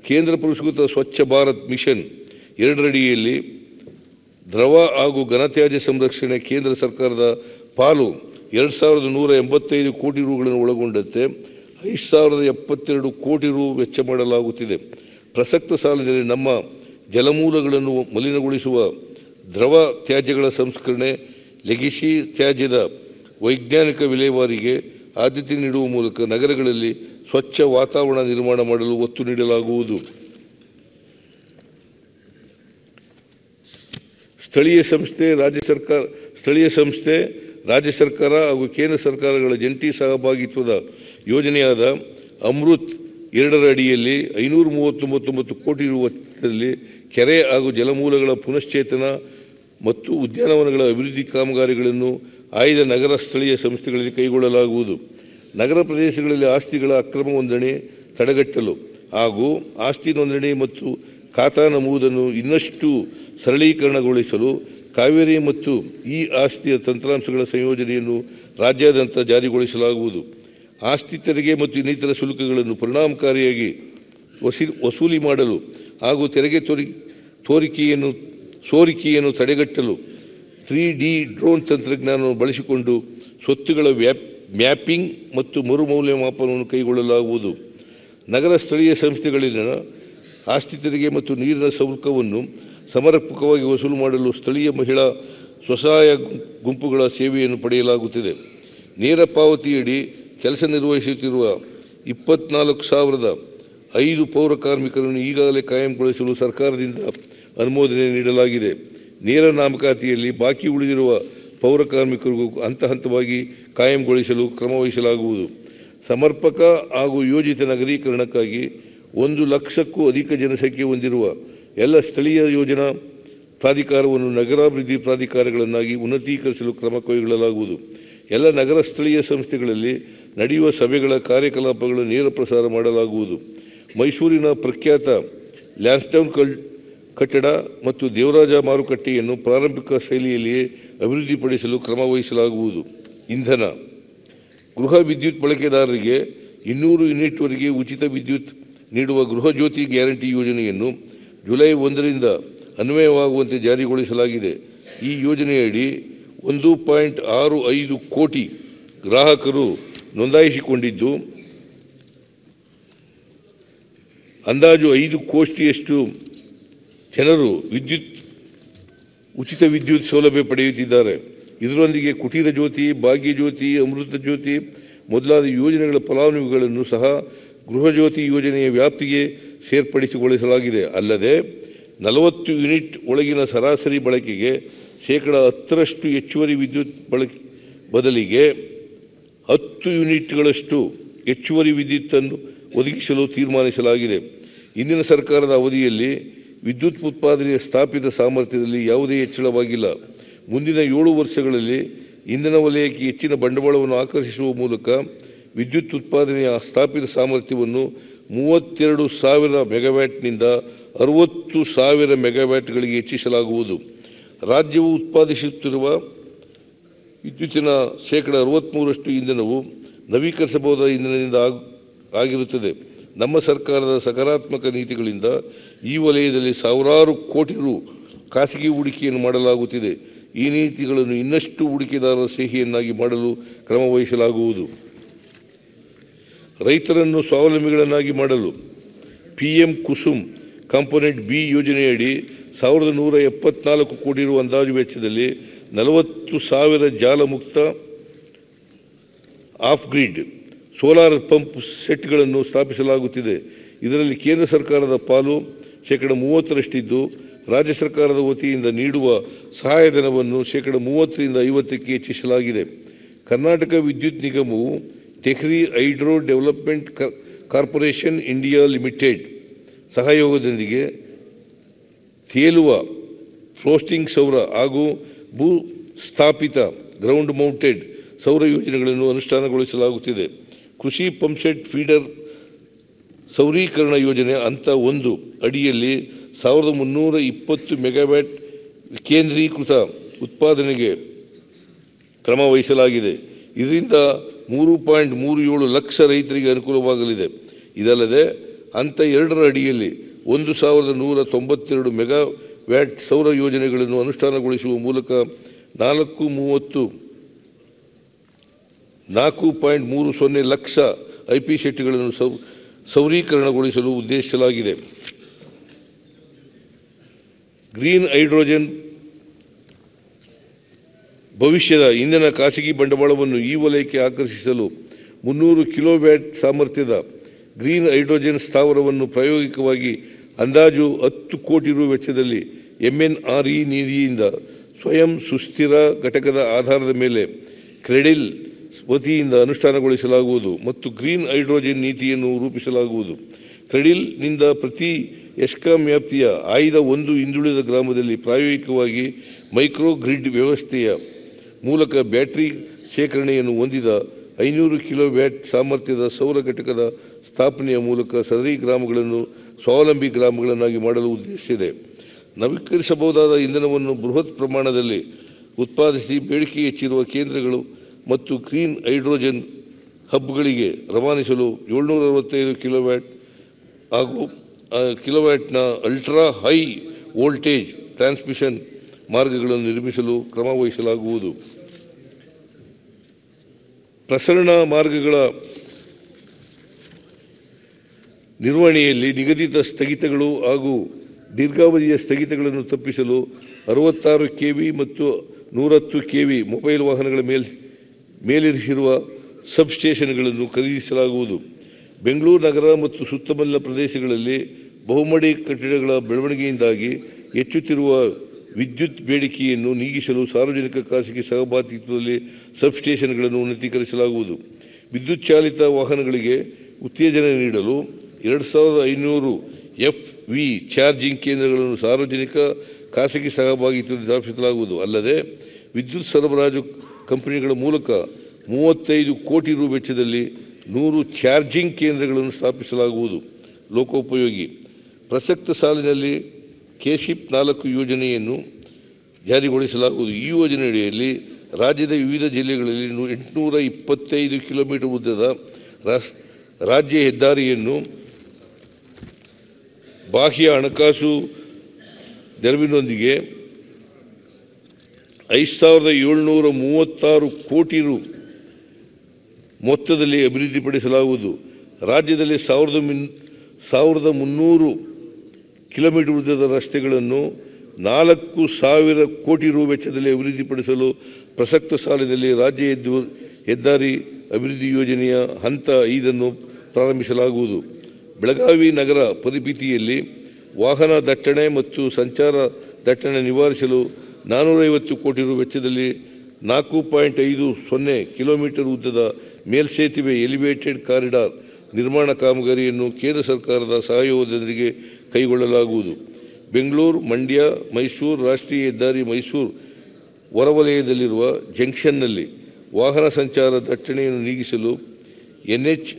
ಕೇಂದ್ರ ಪುರಸ್ಕೃತ ಸ್ವಚ್ಛ ಭಾರತ್ ಮಿಷನ್ ಎರಡರಡಿಯಲ್ಲಿ ದ್ರವ ಹಾಗೂ ಘನತ್ಯಾಜ್ಯ ಸಂರಕ್ಷಣೆ ಕೇಂದ್ರ ಸರ್ಕಾರದ ಪಾಲು ಎರಡು ಸಾವಿರದ ನೂರ ಎಂಬತ್ತೈದು ಕೋಟಿ ರೂಗಳನ್ನು ಒಳಗೊಂಡಂತೆ ಐದು ಸಾವಿರದ ಎಪ್ಪತ್ತೆರಡು ಕೋಟಿ ರು ವೆಚ್ಚ ಮಾಡಲಾಗುತ್ತಿದೆ ಪ್ರಸಕ್ತ ಸಾಲಿನಲ್ಲಿ ನಮ್ಮ ಜಲಮೂಲಗಳನ್ನು ಮಲಿನಗೊಳಿಸುವ ದ್ರವ ತ್ಯಾಜ್ಯಗಳ ಸಂಸ್ಕರಣೆ ಲೆಗಿಸಿ ತ್ಯಾಜ್ಯದ ವೈಜ್ಞಾನಿಕ ವಿಲೇವಾರಿಗೆ ಆದ್ಯತೆ ನೀಡುವ ಮೂಲಕ ನಗರಗಳಲ್ಲಿ ಸ್ವಚ್ಛ ವಾತಾವರಣ ನಿರ್ಮಾಣ ಮಾಡಲು ಒತ್ತು ನೀಡಲಾಗುವುದು ಸ್ಥಳೀಯ ಸಂಸ್ಥೆ ರಾಜ್ಯ ಸರ್ಕಾರ ಸ್ಥಳೀಯ ಸಂಸ್ಥೆ ರಾಜ್ಯ ಸರ್ಕಾರ ಹಾಗೂ ಕೇಂದ್ರ ಸರ್ಕಾರಗಳ ಜಂಟಿ ಸಹಭಾಗಿತ್ವದ ಯೋಜನೆಯಾದ ಅಮೃತ್ ಎರಡರ ಅಡಿಯಲ್ಲಿ ಐನೂರ ಮೂವತ್ತೊಂಬತ್ತೊಂಬತ್ತು ಕೋಟಿ ರು ವೆಚ್ಚದಲ್ಲಿ ಕೆರೆ ಹಾಗೂ ಜಲಮೂಲಗಳ ಪುನಶ್ಚೇತನ ಮತ್ತು ಉದ್ಯಾನವನಗಳ ಅಭಿವೃದ್ಧಿ ಕಾಮಗಾರಿಗಳನ್ನು ಆಯ್ದ ನಗರ ಸ್ಥಳೀಯ ಸಂಸ್ಥೆಗಳಲ್ಲಿ ಕೈಗೊಳ್ಳಲಾಗುವುದು ನಗರ ಪ್ರದೇಶಗಳಲ್ಲಿ ಆಸ್ತಿಗಳ ಅಕ್ರಮ ನೋಂದಣಿ ತಡೆಗಟ್ಟಲು ಹಾಗೂ ಆಸ್ತಿ ನೋಂದಣಿ ಮತ್ತು ಖಾತಾ ನಮೂದನ್ನು ಇನ್ನಷ್ಟು ಸರಳೀಕರಣಗೊಳಿಸಲು ಕಾವೇರಿ ಮತ್ತು ಈ ಆಸ್ತಿಯ ತಂತ್ರಾಂಶಗಳ ಸಂಯೋಜನೆಯನ್ನು ರಾಜ್ಯಾದ್ಯಂತ ಜಾರಿಗೊಳಿಸಲಾಗುವುದು ಆಸ್ತಿ ತೆರಿಗೆ ಮತ್ತು ಇನ್ನಿತರ ಶುಲ್ಕಗಳನ್ನು ಪರಿಣಾಮಕಾರಿಯಾಗಿ ವಸಿ- ವಸೂಲಿ ಮಾಡಲು ಹಾಗೂ ತೆರಿಗೆ ತೋರಿ ತೋರಿಕೆಯನ್ನು ಸೋರಿಕೆಯನ್ನು ತಡೆಗಟ್ಟಲು ತ್ರೀ ಡಿ ಡ್ರೋನ್ ತಂತ್ರಜ್ಞಾನವನ್ನು ಬಳಸಿಕೊಂಡು ಸ್ವತ್ತುಗಳ ವ್ಯಾಪ್ ಮ್ಯಾಪಿಂಗ್ ಮತ್ತು ಮರು ಮೌಲ್ಯಮಾಪನವನ್ನು ಕೈಗೊಳ್ಳಲಾಗುವುದು ನಗರ ಸ್ಥಳೀಯ ಸಂಸ್ಥೆಗಳಲ್ಲಿನ ಆಸ್ತಿ ತೆರಿಗೆ ಮತ್ತು ನೀರಿನ ಶುಲ್ಕವನ್ನು ಸಮರ್ಪಕವಾಗಿ ವಸೂಲು ಮಾಡಲು ಸ್ಥಳೀಯ ಮಹಿಳಾ ಸ್ವಸಹಾಯ ಗುಂಪುಗಳ ಸೇವೆಯನ್ನು ಪಡೆಯಲಾಗುತ್ತಿದೆ ನೇರ ಪಾವತಿಯಡಿ ಕೆಲಸ ನಿರ್ವಹಿಸುತ್ತಿರುವ ಇಪ್ಪತ್ನಾಲ್ಕು ಸಾವಿರದ ಐದು ಪೌರ ಕಾರ್ಮಿಕರನ್ನು ಈಗಾಗಲೇ ಕಾಯಂಗೊಳಿಸಲು ಸರ್ಕಾರದಿಂದ ಅನುಮೋದನೆ ನೀಡಲಾಗಿದೆ ನೇರ ನೇಮಕಾತಿಯಲ್ಲಿ ಬಾಕಿ ಉಳಿದಿರುವ ಪೌರ ಕಾರ್ಮಿಕರಿಗೂ ಹಂತ ಹಂತವಾಗಿ ಕಾಯಂಗೊಳಿಸಲು ಕ್ರಮ ವಹಿಸಲಾಗುವುದು ಸಮರ್ಪಕ ಹಾಗೂ ಯೋಜಿತ ನಗರೀಕರಣಕ್ಕಾಗಿ ಒಂದು ಲಕ್ಷಕ್ಕೂ ಅಧಿಕ ಜನಸಂಖ್ಯೆ ಹೊಂದಿರುವ ಎಲ್ಲ ಸ್ಥಳೀಯ ಯೋಜನಾ ಪ್ರಾಧಿಕಾರವನ್ನು ನಗರಾಭಿವೃದ್ಧಿ ಪ್ರಾಧಿಕಾರಗಳನ್ನಾಗಿ ಉನ್ನತೀಕರಿಸಲು ಕ್ರಮ ಕೈಗೊಳ್ಳಲಾಗುವುದು ಎಲ್ಲ ನಗರ ಸ್ಥಳೀಯ ಸಂಸ್ಥೆಗಳಲ್ಲಿ ನಡೆಯುವ ಸಭೆಗಳ ಕಾರ್ಯಕಲಾಪಗಳ ನೇರ ಪ್ರಸಾರ ಮಾಡಲಾಗುವುದು ಮೈಸೂರಿನ ಪ್ರಖ್ಯಾತ ಲ್ಯಾನ್ಸ್ಟೌನ್ ಕಲ್ ಕಟ್ಟಡ ಮತ್ತು ದೇವರಾಜ ಮಾರುಕಟ್ಟೆಯನ್ನು ಪ್ರಾರಂಭಿಕ ಶೈಲಿಯಲ್ಲಿಯೇ ಅಭಿವೃದ್ಧಿಪಡಿಸಲು ಕ್ರಮ ವಹಿಸಲಾಗುವುದು ಇಂಧನ ಗೃಹ ವಿದ್ಯುತ್ ಬಳಕೆದಾರರಿಗೆ ಇನ್ನೂರು ಯೂನಿಟ್ವರೆಗೆ ಉಚಿತ ವಿದ್ಯುತ್ ನೀಡುವ ಗೃಹ ಜ್ಯೋತಿ ಗ್ಯಾರಂಟಿ ಯೋಜನೆಯನ್ನು ಜುಲೈ ಒಂದರಿಂದ ಅನ್ವಯವಾಗುವಂತೆ ಜಾರಿಗೊಳಿಸಲಾಗಿದೆ ಈ ಯೋಜನೆಯಡಿ ಒಂದು ಪಾಯಿಂಟ್ ಆರು ಐದು ಕೋಟಿ ಗ್ರಾಹಕರು ನೋಂದಾಯಿಸಿಕೊಂಡಿದ್ದು ಅಂದಾಜು ಐದು ಕೋಟಿಯಷ್ಟು ಜನರು ವಿದ್ಯುತ್ ಉಚಿತ ವಿದ್ಯುತ್ ಸೌಲಭ್ಯ ಪಡೆಯುತ್ತಿದ್ದಾರೆ ಇದರೊಂದಿಗೆ ಕುಟೀರ ಜ್ಯೋತಿ ಭಾಗ್ಯ ಜ್ಯೋತಿ ಅಮೃತ ಜ್ಯೋತಿ ಮೊದಲಾದ ಯೋಜನೆಗಳ ಫಲಾನುಭವಿಗಳನ್ನು ಸಹ ಗೃಹ ಜ್ಯೋತಿ ಯೋಜನೆಯ ವ್ಯಾಪ್ತಿಗೆ ಸೇರ್ಪಡಿಸಿಗೊಳಿಸಲಾಗಿದೆ ಅಲ್ಲದೆ ನಲವತ್ತು ಯೂನಿಟ್ ಒಳಗಿನ ಸರಾಸರಿ ಬಳಕೆಗೆ ಶೇಕಡ ಹತ್ತರಷ್ಟು ಹೆಚ್ಚುವರಿ ವಿದ್ಯುತ್ ಬಳಕೆ ಬದಲಿಗೆ ಹತ್ತು ಯೂನಿಟ್ಗಳಷ್ಟು ಹೆಚ್ಚುವರಿ ವಿದ್ಯುತ್ತನ್ನು ಒದಗಿಸಲು ತೀರ್ಮಾನಿಸಲಾಗಿದೆ ಇಂದಿನ ಸರ್ಕಾರದ ಅವಧಿಯಲ್ಲಿ ವಿದ್ಯುತ್ ಉತ್ಪಾದನೆಯ ಸ್ಥಾಪಿತ ಸಾಮರ್ಥ್ಯದಲ್ಲಿ ಯಾವುದೇ ಹೆಚ್ಚಳವಾಗಿಲ್ಲ ಮುಂದಿನ ಏಳು ವರ್ಷಗಳಲ್ಲಿ ಇಂಧನ ವಲಯಕ್ಕೆ ಹೆಚ್ಚಿನ ಬಂಡವಾಳವನ್ನು ಆಕರ್ಷಿಸುವ ಮೂಲಕ ವಿದ್ಯುತ್ ಉತ್ಪಾದನೆಯ ಸ್ಥಾಪಿತ ಸಾಮರ್ಥ್ಯವನ್ನು ಮೂವತ್ತೆರಡು ಸಾವಿರ ಮೆಗಾವ್ಯಾಟ್ನಿಂದ ಅರವತ್ತು ಸಾವಿರ ಮೆಗಾವ್ಯಾಟ್ಗಳಿಗೆ ಹೆಚ್ಚಿಸಲಾಗುವುದು ರಾಜ್ಯವು ಉತ್ಪಾದಿಸುತ್ತಿರುವ ವಿದ್ಯುತ್ತಿನ ಶೇಕಡ ಅರವತ್ತ್ಮೂರಷ್ಟು ಇಂಧನವು ನವೀಕರಿಸಬಹುದಾದ ಇಂಧನದಿಂದ ಆಗ್- ಆಗಿರುತ್ತದೆ ನಮ್ಮ ಸರ್ಕಾರದ ಸಕಾರಾತ್ಮಕ ನೀತಿಗಳಿಂದ ಈ ವಲಯದಲ್ಲಿ ಸಾವಿರಾರು ಕೋಟಿ ರು ಖಾಸಗಿ ಹೂಡಿಕೆಯನ್ನು ಮಾಡಲಾಗುತ್ತಿದೆ ಈ ನೀತಿಗಳನ್ನು ಇನ್ನಷ್ಟು ಹೂಡಿಕೆದಾರರ ಸೇಹಿಯನ್ನಾಗಿ ಮಾಡಲು ಕ್ರಮ ವಹಿಸಲಾಗುವುದು ರೈತರನ್ನು ಸ್ವಾವಲಂಬಿಗಳನ್ನಾಗಿ ಮಾಡಲು ಪಿಎಂ ಕುಸುಮ್ ಕಾಂಪೋನೆಂಟ್ ಬಿ ಯೋಜನೆಯಡಿ ಸಾವಿರದ ನೂರ ಎಪ್ಪತ್ನಾಲ್ಕು ಕೋಟಿ ರು ಅಂದಾಜು ವೆಚ್ಚದಲ್ಲಿ ನಲವತ್ತು ಸಾವಿರ ಜಾಲ ಮುಕ್ತ ಆಫ್ ಗ್ರಿಡ್ ಸೋಲಾರ್ ಪಂಪ್ ಸೆಟ್ಗಳನ್ನು ಸ್ಥಾಪಿಸಲಾಗುತ್ತಿದೆ ಇದರಲ್ಲಿ ಕೇಂದ್ರ ಸರ್ಕಾರದ ಪಾಲು ಶೇಕಡ ಮೂವತ್ತರಷ್ಟಿದ್ದು ರಾಜ್ಯ ಸರ್ಕಾರದ ವತಿಯಿಂದ ನೀಡುವ ಸಹಾಯಧನವನ್ನು ಶೇಕಡ ಮೂವತ್ತರಿಂದ ಐವತ್ತಕ್ಕೆ ಹೆಚ್ಚಿಸಲಾಗಿದೆ ಕರ್ನಾಟಕ ವಿದ್ಯುತ್ ನಿಗಮವು ಟೆಕ್ರಿ ಹೈಡ್ರೋ ಡೆವಲಪ್ಮೆಂಟ್ ಕ- ಕಾರ್ಪೊರೇಷನ್ ಇಂಡಿಯಾ ಲಿಮಿಟೆಡ್ ಸಹಯೋಗದೊಂದಿಗೆ ತೇಲುವ ಫ್ಲೋಸ್ಟಿಂಗ್ ಸೌರ ಹಾಗೂ ಭೂ ಸ್ಥಾಪಿತ ಗ್ರೌಂಡ್ ಮೌಂಟೆಡ್ ಸೌರ ಯೋಜನೆಗಳನ್ನು ಅನುಷ್ಠಾನಗೊಳಿಸಲಾಗುತ್ತಿದೆ ಕೃಷಿ ಪಂಪ್ಸೆಟ್ ಫೀಡರ್ ಸೌರೀಕರಣ ಯೋಜನೆ ಹಂತ ಒಂದು ಅಡಿಯಲ್ಲಿ ಸಾವಿರದ ಮುನ್ನೂರ ಇಪ್ಪತ್ತು ಮೆಗಾವ್ಯಾಟ್ ಕೇಂದ್ರೀಕೃತ ಉತ್ಪಾದನೆಗೆ ಕ್ರಮ ವಹಿಸಲಾಗಿದೆ ಇದರಿಂದ ಮೂರು ಪಾಯಿಂಟ್ ಮೂರು ಏಳು ಲಕ್ಷ ರೈತರಿಗೆ ಅನುಕೂಲವಾಗಲಿದೆ ಇದಲ್ಲದೆ ಹಂತ ಎರಡರ ಅಡಿಯಲ್ಲಿ ಒಂದು ಸಾವಿರದ ನೂರ ತೊಂಬತ್ತೆರಡು ಮೆಗಾ ವ್ಯಾಟ್ ಸೌರ ಯೋಜನೆಗಳನ್ನು ಅನುಷ್ಠಾನಗೊಳಿಸುವ ಮೂಲಕ ನಾಲ್ಕು ಮೂವತ್ತು ನಾಲ್ಕು ಪಾಯಿಂಟ್ ಮೂರು ಸೊನ್ನೆ ಲಕ್ಷ ಐಪಿ ಶೆಟ್ಟಿಗಳನ್ನು ಸೌ ಸೌರೀಕರಣಗೊಳಿಸಲು ಉದ್ದೇಶಿಸಲಾಗಿದೆ ಗ್ರೀನ್ ಹೈಡ್ರೋಜನ್ ಭವಿಷ್ಯದ ಇಂಧನ ಖಾಸಗಿ ಬಂಡವಾಳವನ್ನು ಈ ವಲಯಕ್ಕೆ ಆಕರ್ಷಿಸಲು ಮುನ್ನೂರು ಕಿಲೋವ್ಯಾಟ್ ಸಾಮರ್ಥ್ಯದ ಗ್ರೀನ್ ಹೈಡ್ರೋಜನ್ ಸ್ಥಾವರವನ್ನು ಪ್ರಾಯೋಗಿಕವಾಗಿ ಅಂದಾಜು ಹತ್ತು ಕೋಟಿ ರು ವೆಚ್ಚದಲ್ಲಿ ಎಂಎನ್ಆರ್ಇ ನಿಧಿಯಿಂದ ಸ್ವಯಂ ಸುಸ್ಥಿರ ಘಟಕದ ಆಧಾರದ ಮೇಲೆ ಕ್ರೆಡಿಲ್ ವತಿಯಿಂದ ಅನುಷ್ಠಾನಗೊಳಿಸಲಾಗುವುದು ಮತ್ತು ಗ್ರೀನ್ ಹೈಡ್ರೋಜನ್ ನೀತಿಯನ್ನು ರೂಪಿಸಲಾಗುವುದು ಕ್ರೆಡಿಲ್ನಿಂದ ಪ್ರತಿ ಎಸ್ಕಾಂ ವ್ಯಾಪ್ತಿಯ ಆಯ್ದ ಒಂದು ಹಿಂದುಳಿದ ಗ್ರಾಮದಲ್ಲಿ ಪ್ರಾಯೋಗಿಕವಾಗಿ ಮೈಕ್ರೋ ಗ್ರಿಡ್ ವ್ಯವಸ್ಥೆಯ ಮೂಲಕ ಬ್ಯಾಟರಿ ಶೇಖರಣೆಯನ್ನು ಹೊಂದಿದ ಐನೂರು ಕಿಲೋ ವ್ಯಾಟ್ ಸಾಮರ್ಥ್ಯದ ಸೌರ ಘಟಕದ ಸ್ಥಾಪನೆಯ ಮೂಲಕ ಸದರಿ ಗ್ರಾಮಗಳನ್ನು ಸ್ವಾವಲಂಬಿ ಗ್ರಾಮಗಳನ್ನಾಗಿ ಮಾಡಲು ಉದ್ದೇಶಿಸಿದೆ ನವೀಕರಿಸಬಹುದಾದ ಇಂಧನವನ್ನು ಬೃಹತ್ ಪ್ರಮಾಣದಲ್ಲಿ ಉತ್ಪಾದಿಸಿ ಬೇಡಿಕೆ ಹೆಚ್ಚಿರುವ ಕೇಂದ್ರಗಳು ಮತ್ತು ಗ್ರೀನ್ ಹೈಡ್ರೋಜನ್ ಹಬ್ಗಳಿಗೆ ರವಾನಿಸಲು ಏಳ್ನೂರ ಅರವತ್ತೈದು ಕಿಲೋವ್ಯಾಟ್ ಹಾಗೂ ಆ, ಕಿಲೋವ್ಯಾಟ್ನ ಅಲ್ಟ್ರಾ ಹೈ ವೋಲ್ಟೇಜ್ ಟ್ರಾನ್ಸ್ಮಿಷನ್ ಮಾರ್ಗಗಳನ್ನು ನಿರ್ಮಿಸಲು ಕ್ರಮ ವಹಿಸಲಾಗುವುದು ಪ್ರಸರಣ ಮಾರ್ಗಗಳ ನಿರ್ವಹಣೆಯಲ್ಲಿ ನಿಗದಿತ ಸ್ಥಗಿತಗಳು ಹಾಗೂ ದೀರ್ಘಾವಧಿಯ ಸ್ಥಗಿತಗಳನ್ನು ತಪ್ಪಿಸಲು ಅರವತ್ತಾರು ಕೆವಿ ಮತ್ತು ನೂರತ್ತು ಕೆವಿ ಮೊಬೈಲ್ ವಾಹನಗಳ ಮೇಲ್ ಮೇಲಿರಿಸಿರುವ ಸಬ್ಸ್ಟೇಷನ್ಗಳನ್ನು ಖರೀದಿಸಲಾಗುವುದು ಬೆಂಗಳೂರು ನಗರ ಮತ್ತು ಸುತ್ತಮುತ್ತಲ ಪ್ರದೇಶಗಳಲ್ಲಿ ಬಹುಮಡಿ ಕಟ್ಟಡಗಳ ಬೆಳವಣಿಗೆಯಿಂದಾಗಿ ಹೆಚ್ಚುತ್ತಿರುವ ವಿದ್ಯುತ್ ಬೇಡಿಕೆಯನ್ನು ನೀಗಿಸಲು ಸಾರ್ವಜನಿಕ ಖಾಸಗಿ ಸಹಭಾಗಿತ್ವದಲ್ಲಿ ಸಬ್ಸ್ಟೇಷನ್ಗಳನ್ನು ಉನ್ನತೀಕರಿಸಲಾಗುವುದು ವಿದ್ಯುತ್ ಚಾಲಿತ ವಾಹನಗಳಿಗೆ ಉತ್ತೇಜನ ನೀಡಲು ಎರಡು ಸಾವಿರದ ಐನೂರು ಎಫ್ ವಿ ಚಾರ್ಜಿಂಗ್ ಕೇಂದ್ರಗಳನ್ನು ಸಾರ್ವಜನಿಕ ಖಾಸಗಿ ಸಹಭಾಗಿತ್ವದಲ್ಲಿ ಸ್ಥಾಪಿಸಲಾಗುವುದು ಅಲ್ಲದೆ ವಿದ್ಯುತ್ ಸರಬರಾಜು ಕಂಪನಿಗಳ ಮೂಲಕ ಮೂವತ್ತೈದು ಕೋಟಿ ರು ವೆಚ್ಚದಲ್ಲಿ ನೂರು ಚಾರ್ಜಿಂಗ್ ಕೇಂದ್ರಗಳನ್ನು ಸ್ಥಾಪಿಸಲಾಗುವುದು ಲೋಕೋಪಯೋಗಿ ಪ್ರಸಕ್ತ ಸಾಲಿನಲ್ಲಿ ಕೆಶಿಪ್ ನಾಲ್ಕು ಯೋಜನೆಯನ್ನು ಜಾರಿಗೊಳಿಸಲಾಗುವುದು ಈ ಯೋಜನೆಯಡಿಯಲ್ಲಿ ರಾಜ್ಯದ ವಿವಿಧ ಜಿಲ್ಲೆಗಳಲ್ಲಿ ನು- ಎಂಟುನೂರ ಇಪ್ಪತ್ತೈದು ಕಿಲೋಮೀಟರ್ ಉದ್ದದ ರಾಸ್- ರಾಜ್ಯ ಹೆದ್ದಾರಿಯನ್ನು ಬಾಹ್ಯ ಹಣಕಾಸು ನೆರವಿನೊಂದಿಗೆ ಐದು ಸಾವಿರದ ಏಳ್ನೂರ ಮೂವತ್ತಾರು ಕೋಟಿ ರು ಮೊತ್ತದಲ್ಲಿ ಅಭಿವೃದ್ಧಿಪಡಿಸಲಾಗುವುದು ರಾಜ್ಯದಲ್ಲಿ ಸಾವಿರದ ಮಿನ್- ಸಾವಿರದ ಮುನ್ನೂರು ಕಿಲೋಮೀಟರ್ ಉದ್ದದ ರಸ್ತೆಗಳನ್ನು ನಾಲ್ಕು ಸಾವಿರ ಕೋಟಿ ರು ವೆಚ್ಚದಲ್ಲಿ ಅಭಿವೃದ್ಧಿಪಡಿಸಲು ಪ್ರಸಕ್ತ ಸಾಲಿನಲ್ಲಿ ರಾಜ್ಯ ಹೆದ್ದು ಹೆದ್ದಾರಿ ಅಭಿವೃದ್ಧಿ ಯೋಜನೆಯ ಹಂತ ಐದನ್ನು ಪ್ರಾರಂಭಿಸಲಾಗುವುದು ಬೆಳಗಾವಿ ನಗರ ಪರಿಮಿತಿಯಲ್ಲಿ ವಾಹನ ದಟ್ಟಣೆ ಮತ್ತು ಸಂಚಾರ ದಟ್ಟಣೆ ನಿವಾರಿಸಲು ನಾನ್ನೂರೈವತ್ತು ಕೋಟಿ ರು ವೆಚ್ಚದಲ್ಲಿ ನಾಲ್ಕು ಪಾಯಿಂಟ್ ಐದು ಸೊನ್ನೆ ಕಿಲೋಮೀಟರ್ ಉದ್ದದ ಮೇಲ್ಸೇತುವೆ ಎಲಿವೇಟೆಡ್ ಕಾರಿಡಾರ್ ನಿರ್ಮಾಣ ಕಾಮಗಾರಿಯನ್ನು ಕೇಂದ್ರ ಸರ್ಕಾರದ ಸಹಯೋಗದೊಂದಿಗೆ ಕೈಗೊಳ್ಳಲಾಗುವುದು ಬೆಂಗಳೂರು ಮಂಡ್ಯ ಮೈಸೂರು ರಾಷ್ಟ್ರೀಯ ಹೆದ್ದಾರಿ ಮೈಸೂರು ಹೊರವಲಯದಲ್ಲಿರುವ ಜಂಕ್ಷನ್ನಲ್ಲಿ ವಾಹನ ಸಂಚಾರ ದಟ್ಟಣೆಯನ್ನು ನೀಗಿಸಲು ಎನ್ಎಚ್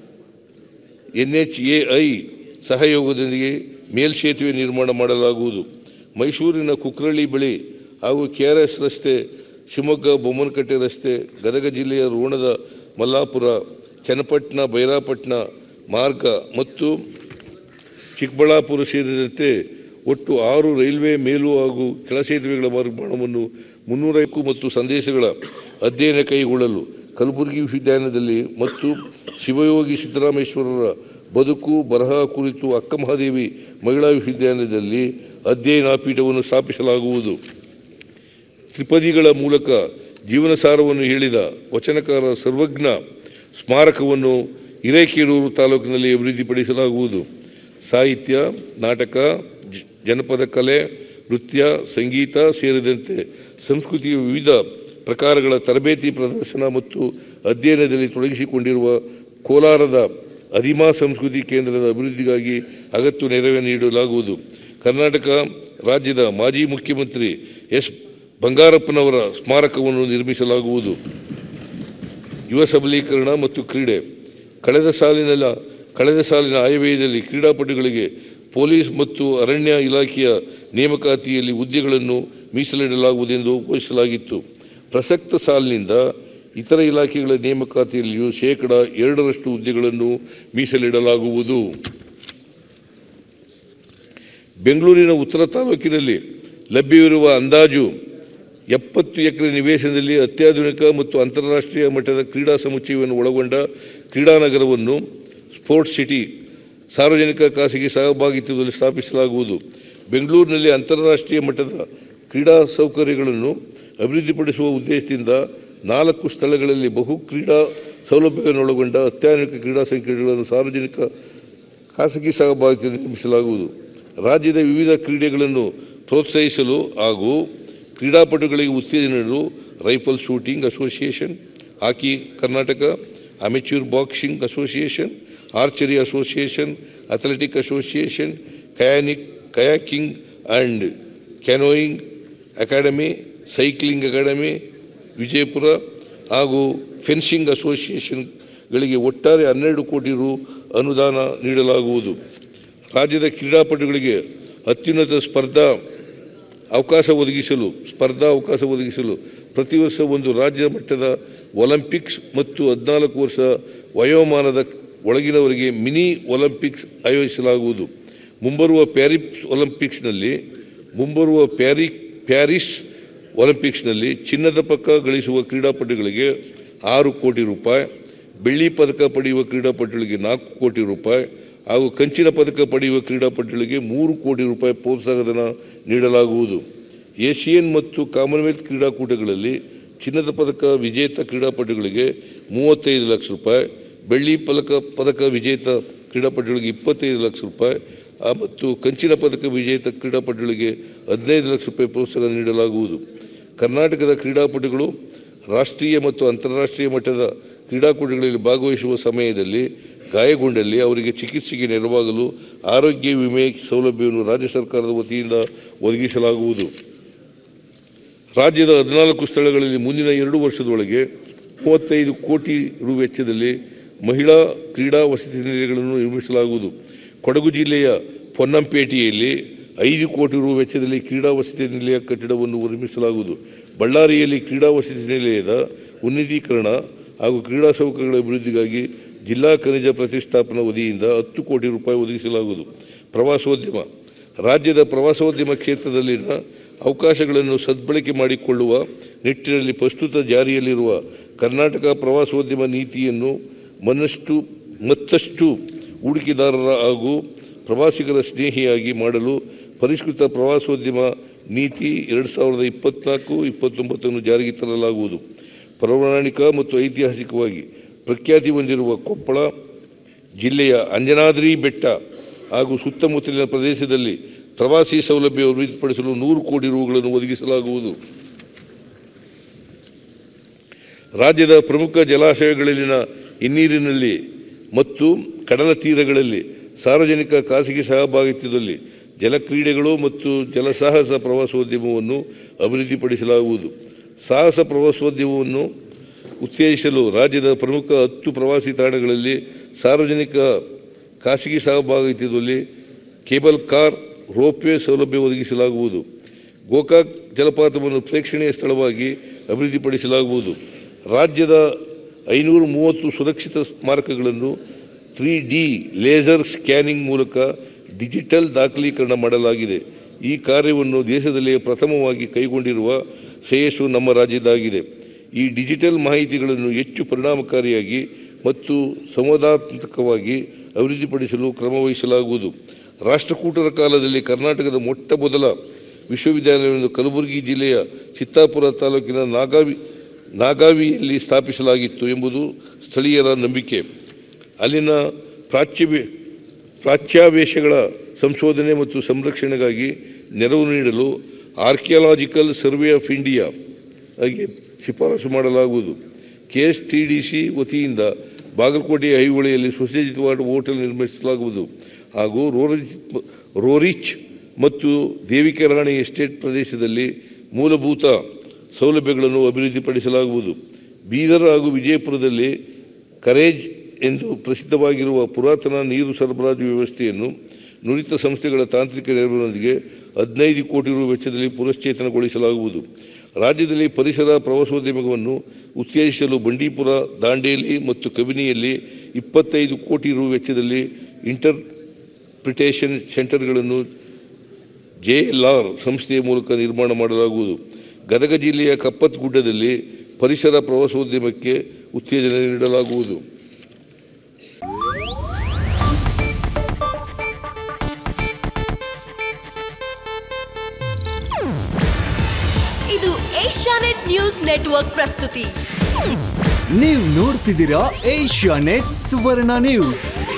ಎನ್ಎಚ್ಎಐ ಸಹಯೋಗದೊಂದಿಗೆ ಮೇಲ್ಸೇತುವೆ ನಿರ್ಮಾಣ ಮಾಡಲಾಗುವುದು ಮೈಸೂರಿನ ಕುಕ್ರಳ್ಳಿ ಬಳಿ ಹಾಗೂ ಕೆಆರ್ಎಸ್ ರಸ್ತೆ ಶಿವಮೊಗ್ಗ ಬೊಮ್ಮನಕಟ್ಟೆ ರಸ್ತೆ ಗದಗ ಜಿಲ್ಲೆಯ ರೋಣದ ಮಲ್ಲಾಪುರ ಚನ್ನಪಟ್ಟಣ ಬೈರಾಪಟ್ಟಣ ಮಾರ್ಗ ಮತ್ತು ಚಿಕ್ಕಬಳ್ಳಾಪುರ ಸೇರಿದಂತೆ ಒಟ್ಟು ಆರು ರೈಲ್ವೆ ಮೇಲು ಹಾಗೂ ಕೆಳ ಸೇತುವೆಗಳ ನಿರ್ಮಾಣವನ್ನು ಮುನ್ನೂರೈಕು ಮತ್ತು ಸಂದೇಶಗಳ ಅಧ್ಯಯನ ಕೈಗೊಳ್ಳಲು ಕಲಬುರಗಿ ವಿಶ್ವವಿದ್ಯಾಲಯದಲ್ಲಿ ಮತ್ತು ಶಿವಯೋಗಿ ಸಿದ್ದರಾಮೇಶ್ವರರ ಬದುಕು ಬರಹ ಕುರಿತು ಅಕ್ಕಮಹಾದೇವಿ ಮಹಿಳಾ ವಿಶ್ವವಿದ್ಯಾಲಯದಲ್ಲಿ ಅಧ್ಯಯನ ಪೀಠವನ್ನು ಸ್ಥಾಪಿಸಲಾಗುವುದು ತ್ರಿಪದಿಗಳ ಮೂಲಕ ಜೀವನ ಸಾರವನ್ನು ಹೇಳಿದ ವಚನಕಾರ ಸರ್ವಜ್ಞ ಸ್ಮಾರಕವನ್ನು ಹಿರೇಕೆರೂರು ತಾಲೂಕಿನಲ್ಲಿ ಅಭಿವೃದ್ಧಿಪಡಿಸಲಾಗುವುದು ಸಾಹಿತ್ಯ ನಾಟಕ ಜ- ಜನಪದ ಕಲೆ ನೃತ್ಯ ಸಂಗೀತ ಸೇರಿದಂತೆ ಸಂಸ್ಕೃತಿಯ ವಿವಿಧ ಪ್ರಕಾರಗಳ ತರಬೇತಿ ಪ್ರದರ್ಶನ ಮತ್ತು ಅಧ್ಯಯನದಲ್ಲಿ ತೊಡಗಿಸಿಕೊಂಡಿರುವ ಕೋಲಾರದ ಅದಿಮಾ ಸಂಸ್ಕೃತಿ ಕೇಂದ್ರದ ಅಭಿವೃದ್ಧಿಗಾಗಿ ಅಗತ್ಯ ನೆರವು ನೀಡಲಾಗುವುದು ಕರ್ನಾಟಕ ರಾಜ್ಯದ ಮಾಜಿ ಮುಖ್ಯಮಂತ್ರಿ ಎಸ್ ಬಂಗಾರಪ್ಪನವರ ಸ್ಮಾರಕವನ್ನು ನಿರ್ಮಿಸಲಾಗುವುದು ಯುವ ಸಬಲೀಕರಣ ಮತ್ತು ಕ್ರೀಡೆ ಕಳೆದ ಸಾಲಿನ ಕಳೆದ ಸಾಲಿನ ಆಯವ್ಯಯದಲ್ಲಿ ಕ್ರೀಡಾಪಟುಗಳಿಗೆ ಪೊಲೀಸ್ ಮತ್ತು ಅರಣ್ಯ ಇಲಾಖೆಯ ನೇಮಕಾತಿಯಲ್ಲಿ ಹುದ್ದೆಗಳನ್ನು ಮೀಸಲಿಡಲಾಗುವುದೆಂದು ಘೋಷಿಸಲಾಗಿತ್ತು ಪ್ರಸಕ್ತ ಸಾಲಿನಿಂದ ಇತರ ಇಲಾಖೆಗಳ ನೇಮಕಾತಿಯಲ್ಲಿಯೂ ಶೇಕಡ ಎರಡರಷ್ಟು ಹುದ್ದೆಗಳನ್ನು ಮೀಸಲಿಡಲಾಗುವುದು ಬೆಂಗಳೂರಿನ ಉತ್ತರ ತಾಲೂಕಿನಲ್ಲಿ ಲಭ್ಯವಿರುವ ಅಂದಾಜು ಎಪ್ಪತ್ತು ಎಕರೆ ನಿವೇಶನದಲ್ಲಿ ಅತ್ಯಾಧುನಿಕ ಮತ್ತು ಅಂತಾರಾಷ್ಟ್ರೀಯ ಮಟ್ಟದ ಕ್ರೀಡಾ ಸಮುಚ್ಚಯವನ್ನು ಒಳಗೊಂಡ ಕ್ರೀಡಾನಗರವನ್ನು ಸ್ಪೋರ್ಟ್ಸ್ ಸಿಟಿ ಸಾರ್ವಜನಿಕ ಖಾಸಗಿ ಸಹಭಾಗಿತ್ವದಲ್ಲಿ ಸ್ಥಾಪಿಸಲಾಗುವುದು ಬೆಂಗಳೂರಿನಲ್ಲಿ ಅಂತಾರಾಷ್ಟ್ರೀಯ ಮಟ್ಟದ ಕ್ರೀಡಾ ಸೌಕರ್ಯಗಳನ್ನು ಅಭಿವೃದ್ಧಿಪಡಿಸುವ ಉದ್ದೇಶದಿಂದ ನಾಲ್ಕು ಸ್ಥಳಗಳಲ್ಲಿ ಬಹು ಕ್ರೀಡಾ ಸೌಲಭ್ಯಗಳನ್ನು ಒಳಗೊಂಡ ಅತ್ಯಾಧುನಿಕ ಕ್ರೀಡಾ ಸಂಕೀರ್ಣಗಳನ್ನು ಸಾರ್ವಜನಿಕ ಖಾಸಗಿ ಸಹಭಾಗಿತ್ವದಲ್ಲಿ ನಿರ್ಮಿಸಲಾಗುವುದು ರಾಜ್ಯದ ವಿವಿಧ ಕ್ರೀಡೆಗಳನ್ನು ಪ್ರೋತ್ಸಾಹಿಸಲು ಹಾಗೂ ಕ್ರೀಡಾಪಟುಗಳಿಗೆ ಉತ್ತೇಜನ ನೀಡಲು rifle shooting association hockey Karnataka amateur boxing association archery association athletic association ಕಯಾನಿಕ್ kayaking and canoeing academy cycling academy Vijayapura ಹಾಗೂ ಫೆನ್ಸಿಂಗ್ ಅಸೋಸಿಯೇಷನ್ಗಳಿಗೆ ಒಟ್ಟಾರೆ ಹನ್ನೆರಡು ಕೋಟಿ ರು ಅನುದಾನ ನೀಡಲಾಗುವುದು ರಾಜ್ಯದ ಕ್ರೀಡಾಪಟುಗಳಿಗೆ ಅತ್ಯುನ್ನತ ಸ್ಪರ್ಧಾ ಅವಕಾಶ ಒದಗಿಸಲು ಸ್ಪರ್ಧಾ ಅವಕಾಶ ಒದಗಿಸಲು ಪ್ರತಿ ವರ್ಷ ಒಂದು ರಾಜ್ಯ ಮಟ್ಟದ ಒಲಿಂಪಿಕ್ಸ್ ಮತ್ತು ಹದಿನಾಲ್ಕು ವರ್ಷ ವಯೋಮಾನದ ಒಳಗಿನವರಿಗೆ ಮಿನಿ ಒಲಿಂಪಿಕ್ಸ್ ಆಯೋಜಿಸಲಾಗುವುದು ಮುಂಬರುವ ಪ್ಯಾರಿಸ್ ಒಲಿಂಪಿಕ್ಸ್ನಲ್ಲಿ ಮುಂಬರುವ ಪ್ಯಾರಿ ಪ್ಯಾರಿಸ್ ಒಲಿಂಪಿಕ್ಸ್ನಲ್ಲಿ ಚಿನ್ನದ ಪದಕ ಗಳಿಸುವ ಕ್ರೀಡಾಪಟುಗಳಿಗೆ ಆರು ಕೋಟಿ ರೂಪಾಯಿ ಬೆಳ್ಳಿ ಪದಕ ಪಡೆಯುವ ಕ್ರೀಡಾಪಟುಗಳಿಗೆ ನಾಲ್ಕು ಕೋಟಿ ರೂಪಾಯಿ ಹಾಗೂ ಕಂಚಿನ ಪದಕ ಪಡೆಯುವ ಕ್ರೀಡಾಪಟುಗಳಿಗೆ ಮೂರು ಕೋಟಿ ರೂಪಾಯಿ ಪ್ರೋತ್ಸಾಹಧನ ನೀಡಲಾಗುವುದು ಏಷಿಯನ್ ಮತ್ತು ಕಾಮನ್ವೆಲ್ತ್ ಕ್ರೀಡಾಕೂಟಗಳಲ್ಲಿ ಚಿನ್ನದ ಪದಕ ವಿಜೇತ ಕ್ರೀಡಾಪಟುಗಳಿಗೆ ಮೂವತ್ತೈದು ಲಕ್ಷ ರೂಪಾಯಿ ಬೆಳ್ಳಿ ಪದಕ ಪದಕ ವಿಜೇತ ಕ್ರೀಡಾಪಟುಗಳಿಗೆ ಇಪ್ಪತ್ತೈದು ಲಕ್ಷ ರೂಪಾಯಿ ಆ, ಮತ್ತು ಕಂಚಿನ ಪದಕ ವಿಜೇತ ಕ್ರೀಡಾಪಟುಗಳಿಗೆ ಹದಿನೈದು ಲಕ್ಷ ರೂಪಾಯಿ ಪ್ರೋತ್ಸಾಹ ನೀಡಲಾಗುವುದು ಕರ್ನಾಟಕದ ಕ್ರೀಡಾಪಟುಗಳು ರಾಷ್ಟ್ರೀಯ ಮತ್ತು ಅಂತಾರಾಷ್ಟ್ರೀಯ ಮಟ್ಟದ ಕ್ರೀಡಾಕೂಟಗಳಲ್ಲಿ ಭಾಗವಹಿಸುವ ಸಮಯದಲ್ಲಿ ಗಾಯಗೊಂಡಲ್ಲಿ ಅವರಿಗೆ ಚಿಕಿತ್ಸೆಗೆ ನೆರವಾಗಲು ಆರೋಗ್ಯ ವಿಮೆ ಸೌಲಭ್ಯವನ್ನು ರಾಜ್ಯ ಸರ್ಕಾರದ ವತಿಯಿಂದ ಒದಗಿಸಲಾಗುವುದು ರಾಜ್ಯದ ಹದಿನಾಲ್ಕು ಸ್ಥಳಗಳಲ್ಲಿ ಮುಂದಿನ ಎರಡು ವರ್ಷದೊಳಗೆ ಮೂವತ್ತೈದು ಕೋಟಿ ರು ವೆಚ್ಚದಲ್ಲಿ ಮಹಿಳಾ ಕ್ರೀಡಾ ವಸತಿ ನಿಲಯಗಳನ್ನು ನಿರ್ಮಿಸಲಾಗುವುದು ಕೊಡಗು ಜಿಲ್ಲೆಯ ಪೊನ್ನಂಪೇಟೆಯಲ್ಲಿ ಐದು ಕೋಟಿ ರು ವೆಚ್ಚದಲ್ಲಿ ಕ್ರೀಡಾ ವಸತಿ ನಿಲಯ ಕಟ್ಟಡವನ್ನು ನಿರ್ಮಿಸಲಾಗುವುದು ಬಳ್ಳಾರಿಯಲ್ಲಿ ಕ್ರೀಡಾ ವಸತಿ ನಿಲಯದ ಉನ್ನತೀಕರಣ ಹಾಗೂ ಕ್ರೀಡಾ ಸೌಕರ್ಯಗಳ ಅಭಿವೃದ್ಧಿಗಾಗಿ ಜಿಲ್ಲಾ ಖನಿಜ ಪ್ರತಿಷ್ಠಾಪನಾ ವತಿಯಿಂದ ಹತ್ತು ಕೋಟಿ ರೂಪಾಯಿ ಒದಗಿಸಲಾಗುವುದು ಪ್ರವಾಸೋದ್ಯಮ ರಾಜ್ಯದ ಪ್ರವಾಸೋದ್ಯಮ ಕ್ಷೇತ್ರದಲ್ಲಿನ ಅವಕಾಶಗಳನ್ನು ಸದ್ಬಳಕೆ ಮಾಡಿಕೊಳ್ಳುವ ನಿಟ್ಟಿನಲ್ಲಿ ಪ್ರಸ್ತುತ ಜಾರಿಯಲ್ಲಿರುವ ಕರ್ನಾಟಕ ಪ್ರವಾಸೋದ್ಯಮ ನೀತಿಯನ್ನು ಮನ್ನಷ್ಟು ಮತ್ತಷ್ಟು ಹೂಡಿಕೆದಾರರ ಹಾಗೂ ಪ್ರವಾಸಿಗರ ಸ್ನೇಹಿಯಾಗಿ ಮಾಡಲು ಪರಿಷ್ಕೃತ ಪ್ರವಾಸೋದ್ಯಮ ನೀತಿ ಎರಡು ಸಾವಿರದ ಇಪ್ಪತ್ನಾಲ್ಕು ಇಪ್ಪತ್ತೊಂಬತ್ತನ್ನು ಜಾರಿಗೆ ತರಲಾಗುವುದು ಪೌರಾಣಿಕ ಮತ್ತು ಐತಿಹಾಸಿಕವಾಗಿ ಪ್ರಖ್ಯಾತಿ ಹೊಂದಿರುವ ಕೊಪ್ಪಳ ಜಿಲ್ಲೆಯ ಅಂಜನಾದ್ರಿ ಬೆಟ್ಟ ಹಾಗೂ ಸುತ್ತಮುತ್ತಲಿನ ಪ್ರದೇಶದಲ್ಲಿ ಪ್ರವಾಸಿ ಸೌಲಭ್ಯ ಅಭಿವೃದ್ಧಿಪಡಿಸಲು ನೂರು ಕೋಟಿ ರುಗಳನ್ನು ಒದಗಿಸಲಾಗುವುದು ರಾಜ್ಯದ ಪ್ರಮುಖ ಜಲಾಶಯಗಳಲ್ಲಿನ ಹಿನ್ನೀರಿನಲ್ಲಿ ಮತ್ತು ಕಡಲ ತೀರಗಳಲ್ಲಿ ಸಾರ್ವಜನಿಕ ಖಾಸಗಿ ಸಹಭಾಗಿತ್ವದಲ್ಲಿ ಜಲಕ್ರೀಡೆಗಳು ಮತ್ತು ಜಲಸಾಹಸ ಪ್ರವಾಸೋದ್ಯಮವನ್ನು ಅಭಿವೃದ್ಧಿಪಡಿಸಲಾಗುವುದು ಸಾಹಸ ಪ್ರವಾಸೋದ್ಯಮವನ್ನು ಉತ್ತೇಜಿಸಲು ರಾಜ್ಯದ ಪ್ರಮುಖ ಹತ್ತು ಪ್ರವಾಸಿ ತಾಣಗಳಲ್ಲಿ ಸಾರ್ವಜನಿಕ ಖಾಸಗಿ ಸಹಭಾಗಿತ್ವದಲ್ಲಿ ಕೇಬಲ್ ಕಾರ್ ರೋಪ್ವೇ ಸೌಲಭ್ಯ ಒದಗಿಸಲಾಗುವುದು ಗೋಕಾಕ್ ಜಲಪಾತವನ್ನು ಪ್ರೇಕ್ಷಣೀಯ ಸ್ಥಳವಾಗಿ ಅಭಿವೃದ್ಧಿಪಡಿಸಲಾಗುವುದು ರಾಜ್ಯದ ಐನೂರ ಮೂವತ್ತು ಸುರಕ್ಷಿತ ಸ್ಮಾರಕಗಳನ್ನು ತ್ರೀ ಡಿ ಲೇಸರ್ ಸ್ಕ್ಯಾನಿಂಗ್ ಮೂಲಕ ಡಿಜಿಟಲ್ ದಾಖಲೀಕರಣ ಮಾಡಲಾಗಿದೆ ಈ ಕಾರ್ಯವನ್ನು ದೇಶದಲ್ಲೇ ಪ್ರಥಮವಾಗಿ ಕೈಗೊಂಡಿರುವ ಶ್ರೇಯಸ್ಸು ನಮ್ಮ ರಾಜ್ಯದಾಗಿದೆ ಈ ಡಿಜಿಟಲ್ ಮಾಹಿತಿಗಳನ್ನು ಹೆಚ್ಚು ಪರಿಣಾಮಕಾರಿಯಾಗಿ ಮತ್ತು ಸಂವಾದಾತ್ಮಕವಾಗಿ ಅಭಿವೃದ್ಧಿಪಡಿಸಲು ಕ್ರಮವಹಿಸಲಾಗುವುದು ರಾಷ್ಟ್ರಕೂಟರ ಕಾಲದಲ್ಲಿ ಕರ್ನಾಟಕದ ಮೊಟ್ಟ ಮೊದಲ ವಿಶ್ವವಿದ್ಯಾಲಯವನ್ನು ಕಲಬುರಗಿ ಜಿಲ್ಲೆಯ ಚಿತ್ತಾಪುರ ತಾಲೂಕಿನ ನಾಗಾವಿ ನಾಗಾವಿಯಲ್ಲಿ ಸ್ಥಾಪಿಸಲಾಗಿತ್ತು ಎಂಬುದು ಸ್ಥಳೀಯರ ನಂಬಿಕೆ ಅಲ್ಲಿನ ಪ್ರಾಚ್ಯ ಪ್ರಾಚ್ಯಾವೇಶಗಳ ಸಂಶೋಧನೆ ಮತ್ತು ಸಂರಕ್ಷಣೆಗಾಗಿ ನೆರವು ನೀಡಲು ಆರ್ಕಿಯಾಲಜಿಕಲ್ ಸರ್ವೆ ಆಫ್ ಇಂಡಿಯಾ ಆಗಿ ಶಿಫಾರಸು ಮಾಡಲಾಗುವುದು ಕೆಎಸ್ಟಿಡಿಸಿ ವತಿಯಿಂದ ಬಾಗಲಕೋಟೆಯ ಐಹೊಳೆಯಲ್ಲಿ ಸುಸಜ್ಜಿತವಾದ ಹೋಟೆಲ್ ನಿರ್ಮಿಸಲಾಗುವುದು ಹಾಗೂ ರೋರಿಚ್ ರೋರಿಚ್ ಮತ್ತು ದೇವಿಕೆರಾಣಿ ಎಸ್ಟೇಟ್ ಪ್ರದೇಶದಲ್ಲಿ ಮೂಲಭೂತ ಸೌಲಭ್ಯಗಳನ್ನು ಅಭಿವೃದ್ಧಿಪಡಿಸಲಾಗುವುದು ಬೀದರ್ ಹಾಗೂ ವಿಜಯಪುರದಲ್ಲಿ ಕರೇಜ್ ಎಂದು ಪ್ರಸಿದ್ಧವಾಗಿರುವ ಪುರಾತನ ನೀರು ಸರಬರಾಜು ವ್ಯವಸ್ಥೆಯನ್ನು ನುರಿತ ಸಂಸ್ಥೆಗಳ ತಾಂತ್ರಿಕ ನೆರವಿನೊಂದಿಗೆ ಹದಿನೈದು ಕೋಟಿ ರು ವೆಚ್ಚದಲ್ಲಿ ಪುನಶ್ಚೇತನಗೊಳಿಸಲಾಗುವುದು ರಾಜ್ಯದಲ್ಲಿ ಪರಿಸರ ಪ್ರವಾಸೋದ್ಯಮವನ್ನು ಉತ್ತೇಜಿಸಲು ಬಂಡೀಪುರ ದಾಂಡೇಲಿ ಮತ್ತು ಕಬಿನಿಯಲ್ಲಿ ಇಪ್ಪತ್ತೈದು ಕೋಟಿ ರು ವೆಚ್ಚದಲ್ಲಿ ಇಂಟರ್ಪ್ರಿಟೇಷನ್ ಸೆಂಟರ್ಗಳನ್ನು ಜೆಎಲ್ಆರ್ ಸಂಸ್ಥೆಯ ಮೂಲಕ ನಿರ್ಮಾಣ ಮಾಡಲಾಗುವುದು ಗದಗ ಜಿಲ್ಲೆಯ ಕಪ್ಪತ್ ಗುಡ್ಡದಲ್ಲಿ ಪರಿಸರ ಪ್ರವಾಸೋದ್ಯಮಕ್ಕೆ ಉತ್ತೇಜನ ನೀಡಲಾಗುವುದು ಇದು ಏಷ್ಯಾನೆಟ್ ನ್ಯೂಸ್ ನೆಟ್ವರ್ಕ್ ಪ್ರಸ್ತುತಿ ನೀವು ನೋಡ್ತಿದ್ದೀರಾ ಏಷ್ಯಾ ನೆಟ್ ಸುವರ್ಣ ನ್ಯೂಸ್